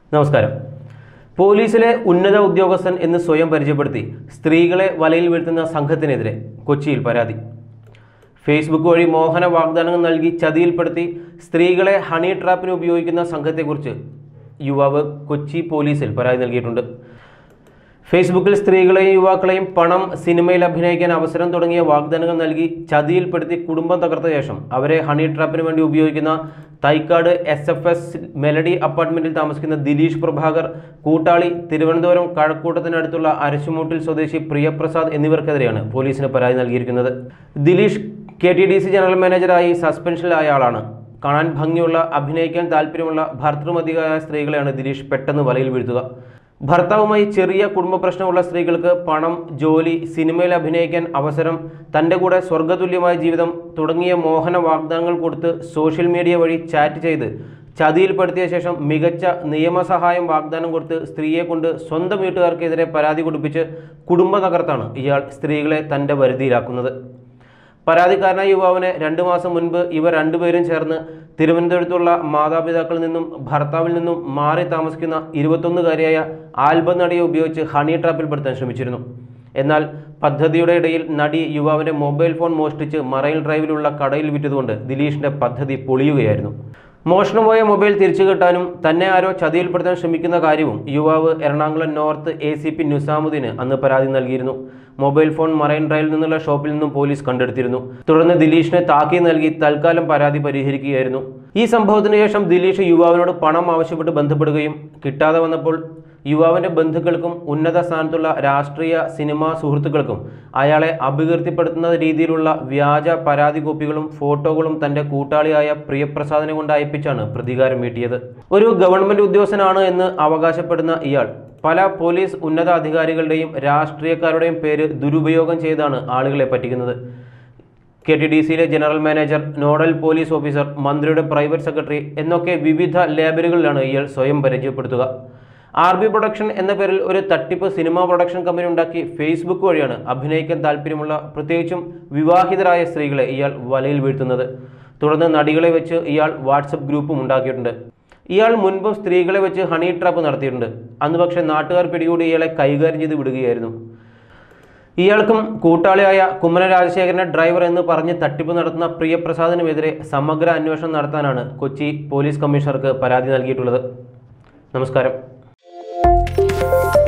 നമസ്കാരം പോലീസിലെ ഉന്നത ഉദ്യോഗസ്ഥൻ എന്ന് സ്വയം പരിചയപ്പെടുത്തി സ്ത്രീകളെ വലയിൽ വീഴ്ത്തുന്ന സംഘത്തിനെതിരെ കൊച്ചിയിൽ പരാതി ഫേസ്ബുക്ക് വഴി മോഹന വാഗ്ദാനങ്ങൾ നൽകി ചതിയിൽപ്പെടുത്തി സ്ത്രീകളെ ഹണി ട്രാപ്പിന് ഉപയോഗിക്കുന്ന സംഘത്തെക്കുറിച്ച് യുവാവ് കൊച്ചി പോലീസിൽ പരാതി നൽകിയിട്ടുണ്ട് ഫേസ്ബുക്കിൽ സ്ത്രീകളെയും യുവാക്കളെയും പണം സിനിമയിൽ അഭിനയിക്കാൻ അവസരം തുടങ്ങിയ വാഗ്ദാനങ്ങൾ നൽകി ചതിയിൽപ്പെടുത്തി കുടുംബം തകർത്ത ശേഷം അവരെ ഹണി ട്രാപ്പിന് വേണ്ടി ഉപയോഗിക്കുന്ന Thycaud S F S melody അപ്പാർട്ട്മെന്റിൽ താമസിക്കുന്ന ദിലീഷ് പ്രഭാകർ കൂട്ടാളി തിരുവനന്തപുരം കഴക്കൂട്ടത്തിനടുത്തുള്ള അരശുമൂട്ടിൽ സ്വദേശി പ്രിയപ്രസാദ് എന്നിവർക്കെതിരെയാണ് പോലീസിന് പരാതി നൽകിയിരിക്കുന്നത് Dileesh K T D C general മാനേജറായി സസ്പെൻഷനിലായ ആളാണ് കാണാൻ ഭംഗിയുള്ള അഭിനയിക്കാൻ താല്പര്യമുള്ള ഭർത്തൃമതിയായ സ്ത്രീകളെയാണ് ദിലീഷ് പെട്ടെന്ന് വലയിൽ വീഴ്ത്തുക ഭർത്താവുമായി ചെറിയ കുടുംബ പ്രശ്നമുള്ള സ്ത്രീകൾക്ക് പണം ജോലി സിനിമയിൽ അഭിനയിക്കാൻ അവസരം തൻ്റെ കൂടെ സ്വർഗതുല്യമായ ജീവിതം തുടങ്ങിയ മോഹന വാഗ്ദാനങ്ങൾ കൊടുത്ത് സോഷ്യൽ മീഡിയ വഴി ചാറ്റ് ചെയ്ത് ചതിയിൽപ്പെടുത്തിയ ശേഷം മികച്ച നിയമസഹായം വാഗ്ദാനം കൊടുത്ത് സ്ത്രീയെ കൊണ്ട് സ്വന്തം വീട്ടുകാർക്കെതിരെ പരാതി കൊടുപ്പിച്ച് കുടുംബ തകർത്താണ് ഇയാൾ സ്ത്രീകളെ തൻ്റെ വരുതിയിലാക്കുന്നത് പരാതിക്കാരനായ യുവാവിനെ രണ്ടു മാസം മുൻപ് ഇവർ രണ്ടുപേരും ചേർന്ന് തിരുവനന്തപുരത്തുള്ള മാതാപിതാക്കളിൽ നിന്നും ഭർത്താവിൽ നിന്നും മാറി താമസിക്കുന്ന ഇരുപത്തൊന്നുകാരിയായ ആൽബം നടിയെ ഉപയോഗിച്ച് ഹണി ട്രാപ്പിൽപ്പെടുത്താൻ ശ്രമിച്ചിരുന്നു എന്നാൽ പദ്ധതിയുടെ ഇടയിൽ നടി യുവാവിൻ്റെ മൊബൈൽ ഫോൺ മോഷ്ടിച്ച് മറൈൻ ഡ്രൈവിലുള്ള കടയിൽ വിറ്റതുകൊണ്ട് ദിലീഷിൻ്റെ പദ്ധതി പൊളിയുകയായിരുന്നു മോഷണം പോയ മൊബൈൽ തിരിച്ചു കിട്ടാനും തന്നെ ആരോ ചതിയിൽപ്പെടുത്താൻ ശ്രമിക്കുന്ന കാര്യവും യുവാവ് Ernakulam north A C P നിസാമുദ്ദീന് അന്ന് പരാതി നൽകിയിരുന്നു മൊബൈൽ ഫോൺ മറൈൻ ഡ്രൈവിൽ നിന്നുള്ള ഷോപ്പിൽ നിന്നും പോലീസ് കണ്ടെടുത്തിരുന്നു തുടർന്ന് ദിലീഷിനെ താക്കീത് നൽകി തൽക്കാലം പരാതി പരിഹരിക്കുകയായിരുന്നു ഈ സംഭവത്തിന് ശേഷം ദിലീഷ് യുവാവിനോട് പണം ആവശ്യപ്പെട്ട് ബന്ധപ്പെടുകയും കിട്ടാതെ വന്നപ്പോൾ യുവാവിൻ്റെ ബന്ധുക്കൾക്കും ഉന്നത സ്ഥാനത്തുള്ള രാഷ്ട്രീയ സിനിമാ സുഹൃത്തുക്കൾക്കും അയാളെ അപകീർത്തിപ്പെടുത്തുന്ന രീതിയിലുള്ള വ്യാജ പരാതി കോപ്പികളും ഫോട്ടോകളും തൻ്റെ കൂട്ടാളിയായ പ്രിയപ്രസാദിനെ കൊണ്ട് അയപ്പിച്ചാണ് പ്രതികാരം വീട്ടിയത് ഒരു ഗവൺമെൻറ് ഉദ്യോഗസ്ഥനാണ് എന്ന് അവകാശപ്പെടുന്ന ഇയാൾ പല പോലീസ് ഉന്നത അധികാരികളുടെയും രാഷ്ട്രീയക്കാരുടെയും പേര് ദുരുപയോഗം ചെയ്താണ് ആളുകളെ പറ്റിക്കുന്നത് കെ ടി ഡി സിയിലെ general manager nodal police officer മന്ത്രിയുടെ പ്രൈവറ്റ് സെക്രട്ടറി എന്നൊക്കെ വിവിധ ലേബലുകളിലാണ് ഇയാൾ സ്വയം പരിചയപ്പെടുത്തുക ആർ ബി പ്രൊഡക്ഷൻ എന്ന പേരിൽ ഒരു തട്ടിപ്പ് സിനിമാ പ്രൊഡക്ഷൻ കമ്പനി ഉണ്ടാക്കി ഫേസ്ബുക്ക് വഴിയാണ് അഭിനയിക്കാൻ താല്പര്യമുള്ള പ്രത്യേകിച്ചും വിവാഹിതരായ സ്ത്രീകളെ ഇയാൾ വലയിൽ വീഴ്ത്തുന്നത് തുടർന്ന് നടികളെ വെച്ച് ഇയാൾ വാട്സപ്പ് ഗ്രൂപ്പും ഉണ്ടാക്കിയിട്ടുണ്ട് ഇയാൾ മുൻപും സ്ത്രീകളെ വെച്ച് ഹണി ട്രാപ്പ് നടത്തിയിട്ടുണ്ട് അന്ന് പക്ഷേ നാട്ടുകാർ പിടികൂടി ഇയാളെ കൈകാര്യം ചെയ്ത് വിടുകയായിരുന്നു ഇയാൾക്കും കൂട്ടാളിയായ കുമ്മന രാജശേഖരനെ ഡ്രൈവർ എന്ന് പറഞ്ഞ് തട്ടിപ്പ് നടത്തുന്ന പ്രിയപ്രസാദിനുമെതിരെ സമഗ്ര അന്വേഷണം നടത്താനാണ് കൊച്ചി പോലീസ് കമ്മീഷണർക്ക് പരാതി നൽകിയിട്ടുള്ളത് നമസ്കാരം